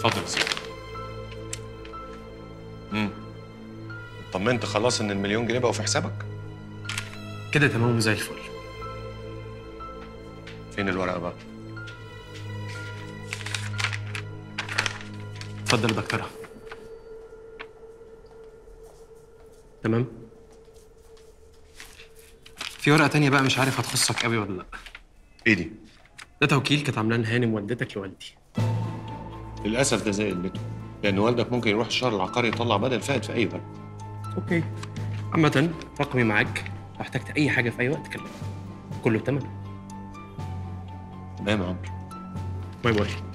اتفضل يا سيدي امم طمنت خلاص ان المليون جنيه بقوا في حسابك كده تمام وزي الفل فين الورقه بقى اتفضل يا دكتوره تمام في ورقه تانية بقى مش عارف هتخصك قوي ولا لا ايه دي ده توكيل كانت عاملاه هانم والدتك لوالدي للاسف ده زي قلته لان والدك ممكن يروح الشهر العقاري يطلع بدل فائد في اي وقت اوكي عامة رقمي معاك لو احتجت أي حاجة في أي وقت كلمني كله تمام تمام يا عمرو باي باي